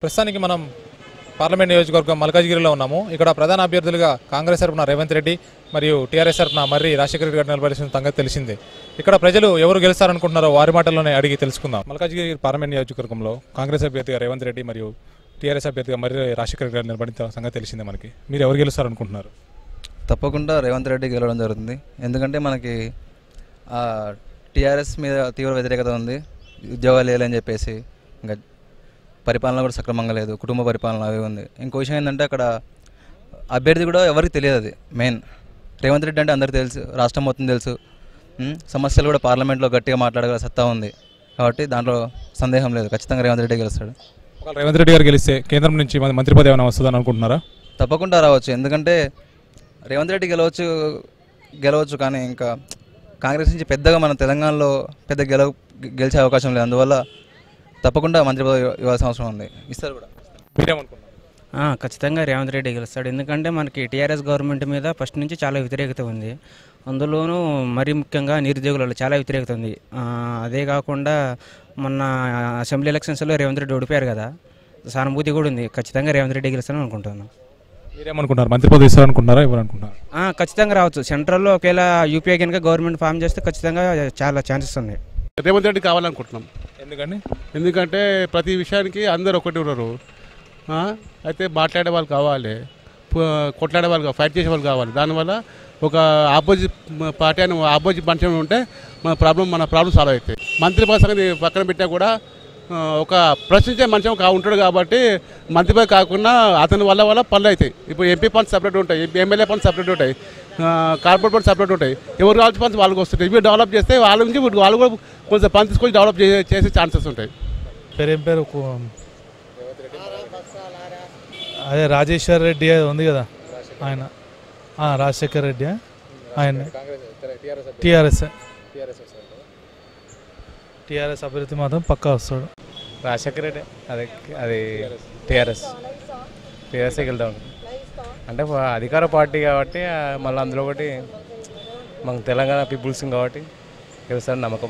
ప్రస్తుతానికి మనం పార్లమెంట్ నియోజకవర్గం మల్కాజ్గిరిలో ఉన్నాము ఇక్కడ ప్రధాన అభ్యర్థులుగా కాంగ్రెస్ తరపున రేవంత్ రెడ్డి మరియు టీఆర్ఎస్ తరపున మర్రి రాజశేఖర రెడ్డి గారు నిలబడిన సంగతి తెలిసిందే ఇక్కడ ప్రజలు ఎవరు గెలుస్తారనుకుంటున్నారో వారి మాటల్లోనే అడిగి తెలుసుకుందాం మల్కాజ్గిరి పార్లమెంట్ నియోజకవర్గంలో కాంగ్రెస్ అభ్యర్థిగా రేవంత్ రెడ్డి మరియు టీఆర్ఎస్ అభ్యర్థిగా మర్రి రాజశేఖర రెడ్డి గారు నిలబడిన సంగతి తెలిసిందే మనకి మీరు ఎవరు గెలుస్తారనుకుంటున్నారు తప్పకుండా రేవంత్ రెడ్డి గెలవడం జరుగుతుంది ఎందుకంటే మనకి టీఆర్ఎస్ మీద తీవ్ర వ్యతిరేకత ఉంది ఉద్యోగాలు లేదని చెప్పేసి ఇంకా పరిపాలన కూడా సక్రమంగా లేదు కుటుంబ పరిపాలన అవి ఉంది ఇంకో విషయం ఏంటంటే అక్కడ అభ్యర్థి కూడా ఎవరికి తెలియదు అది మెయిన్ రేవంత్ రెడ్డి అంటే అందరికీ తెలుసు రాష్ట్రం మొత్తం తెలుసు ఉమ్, సమస్యలు కూడా పార్లమెంట్లో గట్టిగా మాట్లాడగల సత్తా ఉంది కాబట్టి దాంట్లో సందేహం లేదు ఖచ్చితంగా రేవంత్ రెడ్డి గెలుస్తాడు ఒకవేళ రేవంత్ రెడ్డి గారు గెలిస్తే కేంద్రం నుంచి మన మంత్రి పదవి ఏమైనా వస్తుందని అనుకుంటున్నారా తప్పకుండా రావచ్చు ఎందుకంటే రేవంత్ రెడ్డి గెలవచ్చు గెలవచ్చు కానీ ఇంకా కాంగ్రెస్ నుంచి పెద్దగా మన తెలంగాణలో పెద్ద గెల గెలిచే అవకాశం లేదు అందువల్ల తప్పకుండా మంత్రి పదవి ఇవ్వాల్సిన అవసరం ఉంది ఇస్తారు కూడా మీరేమనుకుంటున్నారు ఆ, ఖచ్చితంగా రేవంత్ రెడ్డి గెలుస్తాడు ఎందుకంటే మనకి టీఆర్ఎస్ గవర్నమెంట్ మీద ఫస్ట్ నుంచి చాలా వ్యతిరేకత ఉంది అందులోనూ మరీ ముఖ్యంగా నిరుద్యోగులలో చాలా వ్యతిరేకత ఉంది ఆ, అదే కాకుండా మొన్న అసెంబ్లీ ఎలక్షన్స్లో రేవంత్ రెడ్డి ఓడిపోయారు కదా సానుభూతి కూడా ఉంది ఖచ్చితంగా రేవంత్ రెడ్డి గెలుస్తానని అనుకుంటున్నాను మీరేమనుకుంటున్నారు మంత్రి పదవి ఇస్తారనుకుంటున్నారా ఎవరు అనుకుంటున్నారు ఆ, ఖచ్చితంగా రావచ్చు సెంట్రల్లో ఒకవేళ యూపీఐ కనుక గవర్నమెంట్ ఫామ్ చేస్తే ఖచ్చితంగా చాలా ఛాన్సెస్ ఉన్నాయి రేవంత్ రెడ్డి కావాలనుకుంటున్నాం ఎందుకండి ఎందుకంటే ప్రతి విషయానికి అందరు ఒకటి ఉన్నారు ఆ? అయితే మాట్లాడే వాళ్ళు కావాలి ప- కొట్లాడే వాళ్ళు కావాలి, ఫైట్ చేసే వాళ్ళు కావాలి దానివల్ల ఒక ఆపోజిట్ పార్టీ అని ఆపోజిట్ మనిషి ఉంటే మన ప్రాబ్లం మన ప్రాబ్లం సాల్వ్ అవుతాయి మంత్రి పదవి సంగతి పక్కన పెట్టా కూడా ఆ, ఒక ప్రశ్నించే మనిషి ఒక ఉంటాడు కాబట్టి మంత్రి పదవి కాకుండా అతని వల్ల వల్ల పనులు అవుతాయి ఇప్పుడు ఎంపీ ఫండ్స్ సపరేట్ ఉంటాయి ఎమ్మెల్యే ఫండ్స్ సపరేట్ ఉంటాయి ఆ, కార్పొరేట్ ఫండ్స్ సపరేట్ ఉంటాయి ఎవరు కావాల్సిన ఫండ్స్ వాళ్ళకి వస్తుంటాయి ఇవి డెవలప్ చేస్తే వాళ్ళ నుంచి వాళ్ళు కూడా కొంచెం ఫండ్స్ తీసుకొని డెవలప్ చే- చేసే ఛాన్సెస్ ఉంటాయి పేరేం పేరు కు- అదే రాజేశ్వర్ రెడ్డి అది ఉంది కదా ఆయన ఆ, రాజశేఖర్ రెడ్డి ఆయన టీఆర్ఎస్ టీఆర్ఎస్ అభ్యర్థి మాత్రం పక్కా వస్తాడు రాజశేఖర రెడ్డి అదే అది టీఆర్ఎస్ టీఆర్ఎస్కి వెళ్దాం అంటే ప- అధికార పార్టీ కాబట్టి ఆ, మళ్ళీ అందులో ఒకటి మన తెలంగాణ పీపుల్స్ కాబట్టి గెలుస్తారని నమ్మకం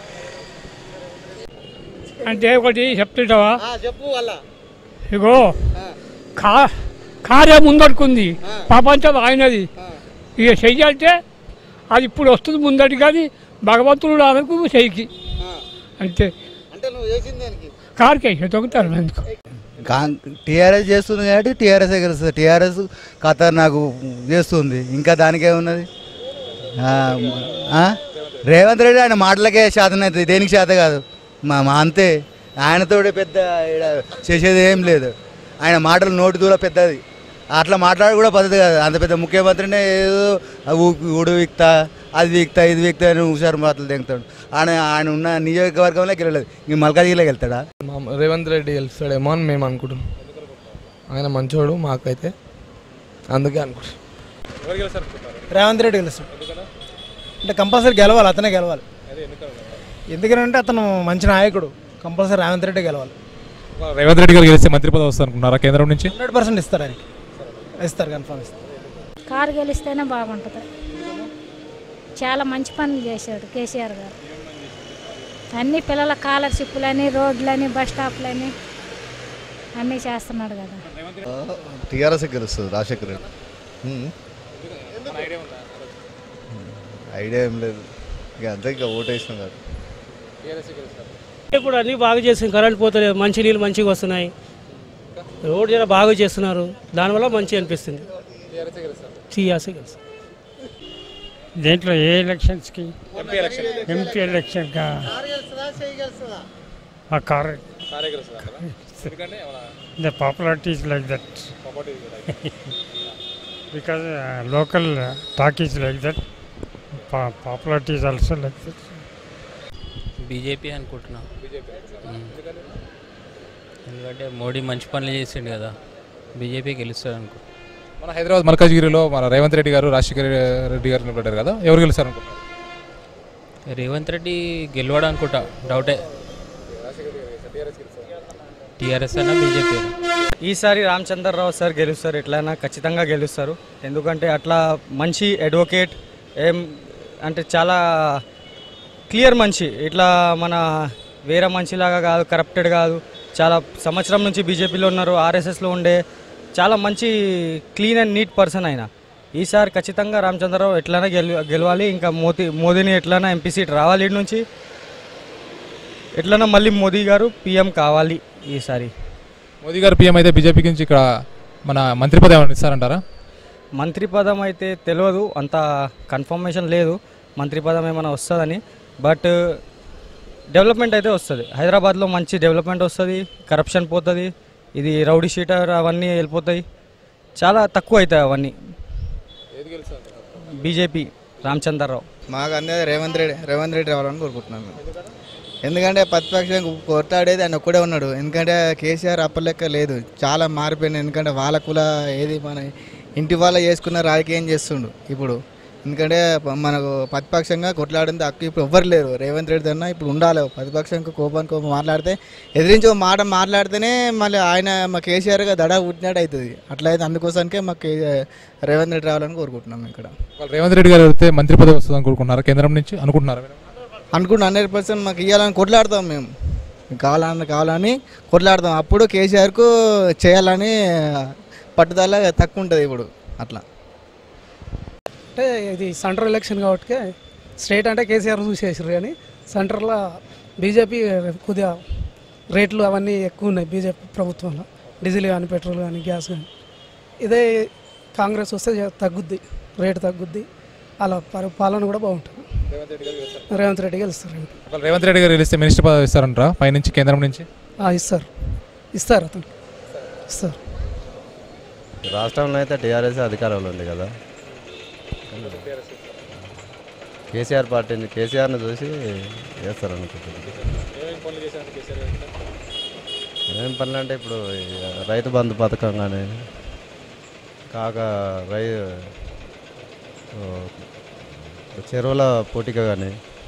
అంటే ఒకటి చెప్తుంటావా ఇగో కా కార్యం ముందడుకుంది ప్రపంచం ఆయనది ఇక చెయ్యాలంటే అది ఇప్పుడు వస్తుంది ముందటి కానీ భగవంతుడు అనకు చెయ్యికి అంతే అంటే నువ్వు చేసింది దానికి కారుకి దొంగతారు ఎందుకు టీఆర్ఎస్ చేస్తుంది కాబట్టి టీఆర్ఎస్ గెలుస్తుంది టీఆర్ఎస్ ఖతర్ నాకు చేస్తుంది ఇంకా దానికే ఉన్నది ఆ, ఆ? రేవంత్ రెడ్డి ఆయన మాటలకే శాతం అవుతుంది దేనికి శాత కాదు మా మా అంతే ఆయనతోడే పెద్ద ఈడ చేసేది ఏం లేదు ఆయన మాటలు నోటి దూల పెద్దది అట్లా మాట్లాడి కూడా పద్ధతి కాదు అంత పెద్ద ముఖ్యమంత్రినే ఏదో ఊడు వీక్తా అది వీక్తా ఇది వీక్తా అని హుషారు మాటలు తెంగుతాడు ఆయన ఆయన ఉన్న నియోజకవర్గంలోకి వెళ్ళలేదు ఇంక మల్కాజిగిలోకి వెళ్తాడా మా రేవంత్ రెడ్డి గెలుస్తాడేమో అని మేము అనుకుంటున్నాం ఆయన మంచోడు మాకైతే అందుకే అనుకుంటున్నాం ఎవరు గెలుస్తారనుకుంటున్నారు రేవంత్ రెడ్డి గెలుస్తాడు అంటే కంపల్సరీ గెలవాలి అతనే గెలవాలి ఎందుకంటే అతను మంచి నాయకుడు కంపల్సరీ రేవంత్ రెడ్డి గెలవాలి ఒకవేళ రేవంత్ రెడ్డి గారు గెలిస్తే మంత్రి పదవి వస్తారనుకుంటున్నారా కేంద్రం నుంచి హండ్రెడ్ పర్సెంట్ ఇస్తారు ఆయనకి ఇస్తారు కన్ఫర్మ్ ఇస్తారు కారు గెలిస్తేనే బాగుంటుంది చాలా మంచి పనులు చేశాడు కేసీఆర్ గారు అన్ని పిల్లల స్కాలర్షిప్లని రోడ్లని బస్ స్టాప్లని అన్నీ చేస్తున్నాడు కదా టీఆర్ఎస్ గెలుస్తుంది రాజశేఖర్ రెడ్డి ఉమ్. ఐడియా ఏం లేదు ఇక అంతే ఇక ఓటు వేసినాం కదా ఇప్పుడు అన్నీ బాగా చేస్తుంది కరెంట్ పోతలేదు మంచి నీళ్ళు మంచిగా వస్తున్నాయి రోడ్ జర బాగా చేస్తున్నారు దానివల్ల మంచి అనిపిస్తుంది టీఆర్ఎస్ గెలుస్తుంది దేంట్లో ఏ ఎలక్షన్స్కి ఎంపీ ఎలక్షన్ ఎంపీ ఎలక్షన్గా ఆ కార్ కారే గెలుస్తారా ఎందుకంటే ఏమైనా the popularity is like that because local talk is like that popularity is also like that BJP అనుకుంటున్నా ఉమ్. ఎందుకంటే మోడీ మంచి పనులు చేసిండు కదా బీజేపీ గెలుస్తాడు అనుకో మన హైదరాబాద్ మల్కాజ్గిరిలో మన రేవంత్ రెడ్డి గారు రాజశేఖర రెడ్డి గారు నిలబడ్డారు కదా ఎవరు గెలుస్తారు అనుకుంటున్నారు రేవంత్ రెడ్డి గెలవడం అనుకుంటా డౌటే టీఆర్ఎస్ అయినా బీజేపీ ఈసారి రామచంద్రరావు సార్ గెలుస్తారు ఎట్లయినా ఖచ్చితంగా గెలుస్తారు ఎందుకంటే అట్లా మంచి అడ్వకేట్ ఏం అంటే చాలా క్లియర్ మనిషి ఇట్లా మన వేరే మనిషిలాగా కాదు కరప్టెడ్ కాదు చాలా సంవత్సరం నుంచి బీజేపీలో ఉన్నారు ఆర్ఎస్ఎస్లో ఉండే చాలా మంచి క్లీన్ అండ్ నీట్ పర్సన్ ఆయన ఈసారి ఖచ్చితంగా రామచంద్రరావు ఎట్లైనా గెలు గెలవాలి ఇంకా మోదీ మోదీని ఎట్లైనా ఎంపీ సీట్ రావాలి ఇటు నుంచి ఎట్లైనా మళ్ళీ మోదీ గారు పీఎం కావాలి ఈసారి మోదీ గారు పీఎం అయితే బీజేపీకి నుంచి ఇక్కడ మన మంత్రి పదవి ఏమైనా ఇస్తారంటారా మంత్రి పదం అయితే తెలియదు అంత కన్ఫర్మేషన్ లేదు మంత్రి పదం ఏమైనా వస్తుందని బట్ డెవలప్మెంట్ అయితే వస్తుంది హైదరాబాద్లో మంచి డెవలప్మెంట్ వస్తుంది కరప్షన్ పోతుంది ఇది రౌడీ షీటర్ అవన్నీ వెళ్ళిపోతాయి చాలా తక్కువ అవుతాయి అవన్నీ బీజేపీ రామచంద్రరావు మాకు అనేది రేవంత్ రెడ్డి రేవంత్ రెడ్డి రావాలని కోరుకుంటున్నాం మేము ఎందుకంటే ప్రతిపక్షం కొట్లాడేది ఆయన ఒక్కడే ఉన్నాడు ఎందుకంటే కేసీఆర్ అప్పలెక్క లేదు చాలా మారిపోయింది ఎందుకంటే వాళ్ళ కుల ఏది మన ఇంటి వాళ్ళ చేసుకున్న రాజకీయం చేస్తుండు ఇప్పుడు ఎందుకంటే ప- మనకు ప్రతిపక్షంగా కొట్లాడింది హక్కు ఇప్పుడు ఎవ్వరు లేరు రేవంత్ రెడ్డి అన్న ఇప్పుడు ఉండాలి ప్రతిపక్షంగా కోపానికి కోపం మాట్లాడితే ఎదిరించి ఒక మాట మాట్లాడితేనే మళ్ళీ ఆయన మా కేసీఆర్గా దడ పుట్టినట్టు అవుతుంది అట్లా అయితే అందుకోసానికే మాకు కే- రేవంత్ రెడ్డి రావాలని కోరుకుంటున్నాం ఇక్కడ వాళ్ళు రేవంత్ రెడ్డి గారు వెళ్తే మంత్రి పదవి వస్తుంది అనుకుంటున్నారా కేంద్రం నుంచి అనుకుంటున్నారా మీరు? అనుకుంటున్నా హండ్రెడ్ పర్సెంట్ మాకు ఇవ్వాలని కొట్లాడతాం మేము కావాలని కావాలని కొట్లాడతాం అప్పుడు కేసీఆర్కు చేయాలని పట్టుదల తక్కువ ఉంటుంది ఇప్పుడు అట్లా అంటే ఇది సెంట్రల్ ఎలక్షన్ కాబట్టి స్టేట్ అంటే కేసీఆర్ చూసేసారు కానీ సెంటర్లో బీజేపీ కొద్దిగా రేట్లు అవన్నీ ఎక్కువ ఉన్నాయి బీజేపీ ప్రభుత్వంలో డీజిల్ కానీ పెట్రోల్ కానీ గ్యాస్ కానీ ఇదే కాంగ్రెస్ వస్తే జర తగ్గుద్ది రేటు తగ్గుద్ది అలా పరి- పాలన కూడా బాగుంటుంది రేవంత్ రెడ్డి గెలుస్తారు ఒకవేళ రేవంత్ రెడ్డి గారు గెలిస్తే మినిస్టర్ పదవి ఇస్తారంటారా పైనుంచి కేంద్రం నుంచి ఆ, ఇస్తారు ఇస్తారు అతను ఇస్తారు రాష్ట్రంలో అయితే టీఆర్ఎస్ అధికారంలో ఉంది కదా కేసీఆర్ పార్టీని కేసీఆర్ని చూసి వేస్తారు అనుకుంటున్నాను ఏం పనులు అంటే ఇప్పుడు ఈ రైతు బంధు పథకం కానీ కాక రై ఓ, చెరువుల పూటిక కానీ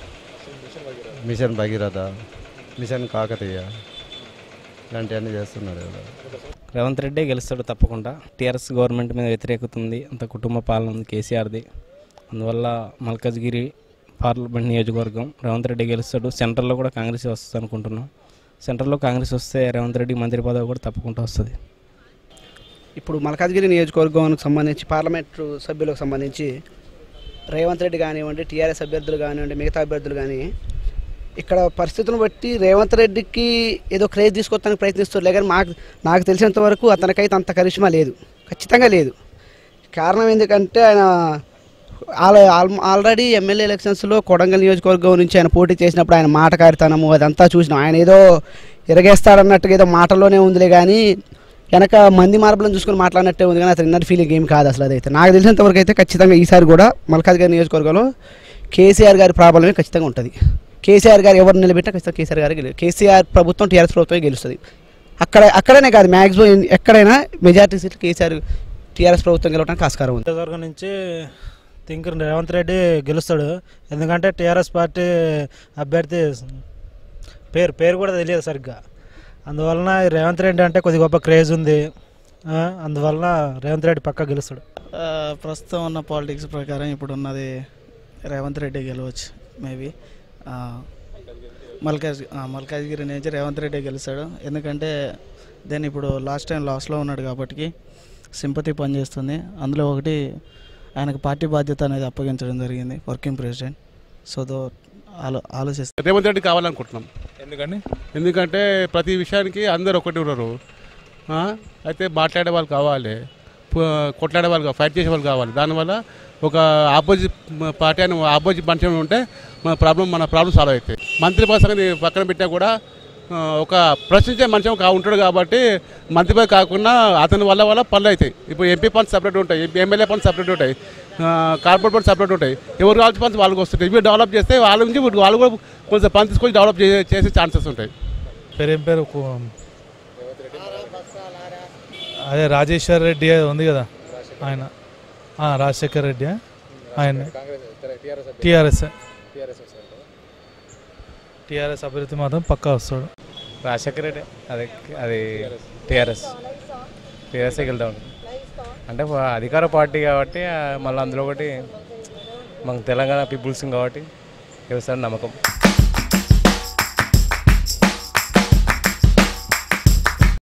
మిషన్ భగీరథ మిషన్ కాకతీయ ఇలాంటివన్నీ చేస్తున్నారు కదా రేవంత్ రెడ్డి గెలుస్తాడు తప్పకుండా టీఆర్ఎస్ గవర్నమెంట్ మీద వ్యతిరేకత ఉంది అంత కుటుంబ పాలన ఉంది కేసీఆర్ది అందువల్ల మల్కజ్గిరి పార్లమెంట్ నియోజకవర్గం రేవంత్ రెడ్డి గెలుస్తాడు సెంట్రల్లో కూడా కాంగ్రెస్ వస్తుంది అనుకుంటున్నాం సెంట్రల్లో కాంగ్రెస్ వస్తే రేవంత్ రెడ్డి మంత్రి పదవి కూడా తప్పకుండా వస్తుంది ఇప్పుడు మల్కాజ్గిరి నియోజకవర్గానికి సంబంధించి పార్లమెంటు సభ్యులకు సంబంధించి రేవంత్ రెడ్డి కానివ్వండి టీఆర్ఎస్ అభ్యర్థులు కానివ్వండి మిగతా అభ్యర్థులు కానీ ఇక్కడ పరిస్థితులను బట్టి రేవంత్ రెడ్డికి ఏదో క్రేజ్ తీసుకొస్తానికి ప్రయత్నిస్తారు కానీ మాకు నాకు తెలిసినంత వరకు అతనికైతే అంత కరిష్మా లేదు ఖచ్చితంగా లేదు కారణం ఎందుకంటే ఆయన ఆల్ ఆల్- ఆల్రెడీ ఎమ్మెల్యే ఎలక్షన్స్లో కొడంగల్ నియోజకవర్గం నుంచి ఆయన పోటీ చేసినప్పుడు ఆయన మాట కారితనము అదంతా చూసినాం ఆయన ఏదో ఎరగేస్తాడన్నట్టుగా ఏదో మాటలోనే ఉందిలే కానీ వెనక మంది మార్పులను చూసుకొని మాట్లాడినట్టే ఉంది కానీ అతను ఇన్నర్ ఫీలింగ్ ఏం కాదు అసలు అదైతే నాకు తెలిసినంత వరకు అయితే ఖచ్చితంగా ఈసారి కూడా మల్కాజ్ గారి నియోజకవర్గంలో కేసీఆర్ గారి ప్రాబ్లమే ఖచ్చితంగా ఉంటుంది కేసీఆర్ గారు ఎవరు నిలబెట్టినా ఖచ్చితంగా కేసీఆర్ గారు గెలు కేసీఆర్ ప్రభుత్వం టీఆర్ఎస్ ప్రభుత్వమే గెలుస్తుంది అక్కడ అక్కడనే కాదు మ్యాక్సిమం ఎక్కడైనా మెజారిటీ సీట్లు కేసీఆర్ టీఆర్ఎస్ ప్రభుత్వం గెలవడానికి ఆస్కారం ఉంది నియోజకవర్గం నుంచి థింక్ రేవంత్ రెడ్డి గెలుస్తాడు ఎందుకంటే టీఆర్ఎస్ పార్టీ అభ్యర్థి పేరు పేరు కూడా తెలియదు సరిగ్గా అందువలన ఈ రేవంత్ రెడ్డి అంటే కొద్ది గొప్ప క్రేజ్ ఉంది ఆ, అందువలన రేవంత్ రెడ్డి పక్కా గెలుస్తాడు ఆ, ప్రస్తుతం ఉన్న పాలిటిక్స్ ప్రకారం ఇప్పుడు ఉన్నది రేవంత్ రెడ్డి గెలవచ్చు మేబీ మల్కాజ్ ఆ, మల్కాజ్గిరి నుంచి రేవంత్ రెడ్డి గెలుస్తాడు ఎందుకంటే దెన్ ఇప్పుడు లాస్ట్ టైం లాస్ట్లో ఉన్నాడు కాబట్టి సింపతి పనిచేస్తుంది అందులో ఒకటి ఆయనకు పార్టీ బాధ్యత అనేది అప్పగించడం జరిగింది వర్కింగ్ ప్రెసిడెంట్ సో దో ఆలో ఆలోచిస్తే రేవంత్ రెడ్డి కావాలనుకుంటున్నాం ఎందుకండి ఎందుకంటే ప్రతి విషయానికి అందరు ఒకటి ఉన్నారు ఆ? అయితే మాట్లాడే వాళ్ళు కావాలి పు- కొట్లాడే వాళ్ళు కావాలి, ఫైట్ చేసే వాళ్ళు కావాలి దానివల్ల ఒక ఆపోజిట్ పార్టీ అని ఆపోజిట్ మనిషి ఉంటే మన ప్రాబ్లం మన ప్రాబ్లం సాల్వ్ అవుతాయి మంత్రి పదవి సంగతి పక్కన పెట్టినా కూడా ఆ, ఒక ప్రశ్నించే మనిషి ఒక ఉంటాడు కాబట్టి మంత్రి పదవి కాకుండా అతని వల్ల వల్ల పనులు అవుతాయి ఇప్పుడు ఎంపీ ఫండ్స్ సపరేట్ ఉంటాయి ఎమ్మెల్యే ఫండ్స్ సపరేట్ ఉంటాయి ఆ, కార్పొరేట్ ఫండ్స్ సపరేట్ ఉంటాయి ఎవరు కావాల్సిన ఫండ్స్ వాళ్ళకి వస్తుంటాయి ఇవి డెవలప్ చేస్తే వాళ్ళ నుంచి వాళ్ళు కూడా కొంచెం పని తీసుకొని డెవలప్ చే- చేసే ఛాన్సెస్ ఉంటాయి పేరు ఏం పేరు కు- అదే రాజేశ్వర్ రెడ్డి అది ఉంది కదా ఆయన ఆ, రాజశేఖర్ రెడ్డి ఆయన టీఆర్ఎస్ టీఆర్ఎస్ అభివృద్ధి మాత్రం పక్కా వస్తాడు రాజశేఖర రెడ్డి అదే అది టీఆర్ఎస్ టీఆర్ఎస్కి వెళ్దాం అంటే వా- అధికార పార్టీ కాబట్టి ఆ, మళ్ళీ అందులో ఒకటి మనకు తెలంగాణ పీపుల్స్ కాబట్టి వ్యవసాయం నమ్మకం